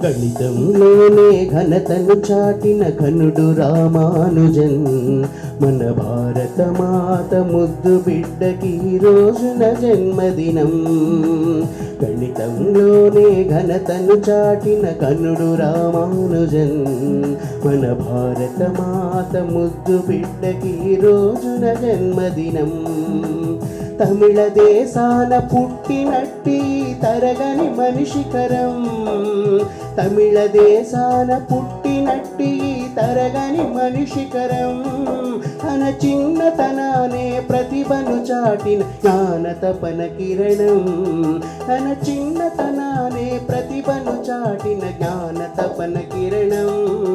గణితంలోనే ఘనతను చాటిన ఘనుడు రామానుజన్ మన భారత మాత ముద్దు బిడ్డకి ఈ రోజున జన్మదినం గణితంలోనే ఘనతను చాటిన కనుడు రామానుజన్ మన భారత మాత ముద్దు బిడ్డకి ఈ రోజున జన్మదినం తమిళ దేశాన పుట్టినట్టి తరగని మనిషికరం తమిళ దేశాన పుట్టినట్టి తరగని మనిషికరం తన చిన్నతనానే ప్రతిభను చాటిన జ్ఞాన తపన కిరణం తన చిన్నతనానే ప్రతిభను చాటిన జ్ఞాన తపన కిరణం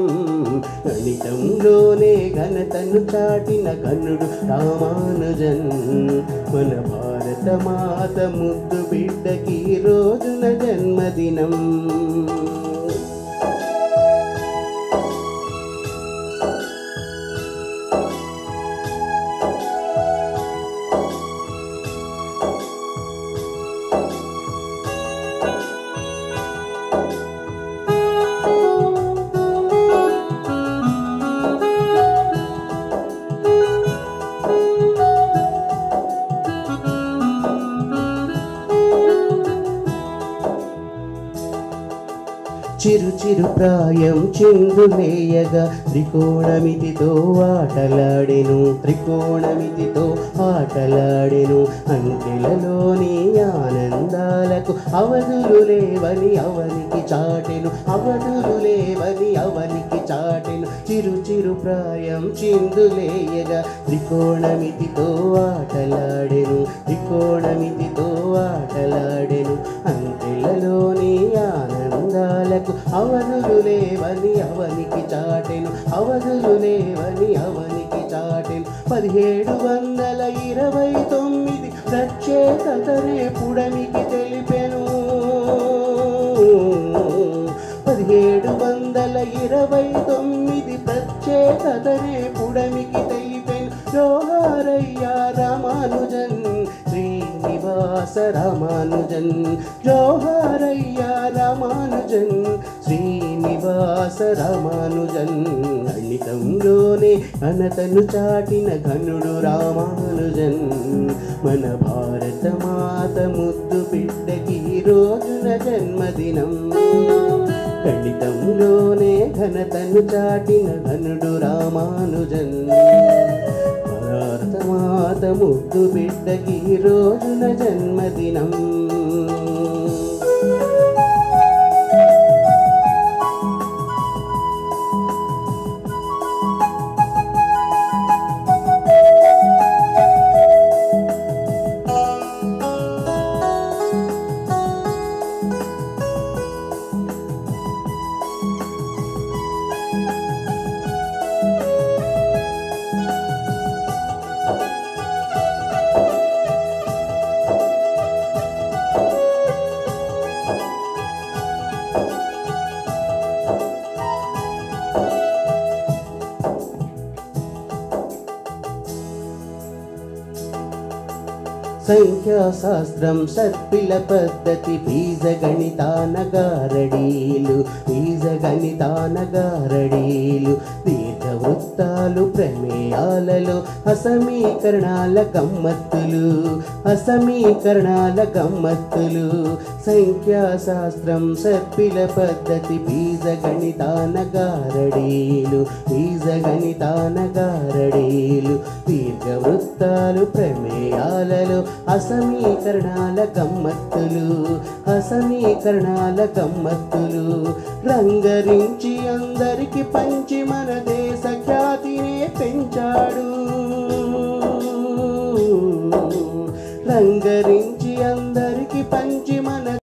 గణితంలోనే ఘనతను చాటిన కన్నుడు రామానుజన్ మన భారత మాత ముద్దు బిడ్డకి ఈ రోజున జన్మదినం చిరు చిరు ప్రాయం చిందులేయగా త్రికోణమితితో ఆటలాడెను త్రికోణమితితో ఆటలాడెను అంకెలలోని ఆనందాలకు అవధులు లేవని అవనికి చాటెను అవధులు లేవని అవనికి చాటెను చిరు చిరు ప్రాయం చిందులేయగా త్రికోణమితితో ఆటలాడెను త్రికోణమితితో ఆటలాడెను అంకెలలోని ఆనందాలకు అవధులు లేవని అవనికి చాటెను అవధులు లేవని అవనికి చాటెను పదిహేడు వందల ఇరవై తొమ్మిది ప్రత్యేకతనే పుడమికి తెలిపెను పదిహేడు వందల ఇరవై తొమ్మిది ప్రత్యేకతనే పుడమికి తెలిపెను జోహారయ్య రామానుజన్ శ్రీనివాస రామానుజన్ జోహారయ్య రామానుజన్ శ్రీనివాస రామానుజన్ గణితంలోనే ఘనతను చాటిన ఘనుడు రామానుజన్ మన భారత మాత ముద్దు బిడ్డకి ఈ రోజున జన్మదినం గణితంలోనే ఘనతను చాటిన ఘనుడు రామానుజన్ భారత మాత ముద్దు బిడ్డకి ఈ రోజున జన్మదినం సంఖ్యాశాస్త్రం సర్పిల పద్ధతి బీజగణితానగారడీలు బీజగణితానగారడీలు దీర్ఘవృత్తాలు ప్రమేయాలలో అసమీకరణాల గమ్మత్తులు అసమీకరణాల గమ్మత్తులు సంఖ్యాశాస్త్రం సర్పిల పద్ధతి బీజగణితానగారడీలు బీజగణితానగారడీలు దీర్ఘవృత్తాలు ప్రమేయాలలో అసమీకరణాల గమ్మత్తులు అసమీకరణాల గమ్మత్తులు రంగరించి అందరికి పంచి మన దేశ ఖ్యాతినే పెంచాడు రంగరించి అందరికి పంచి మన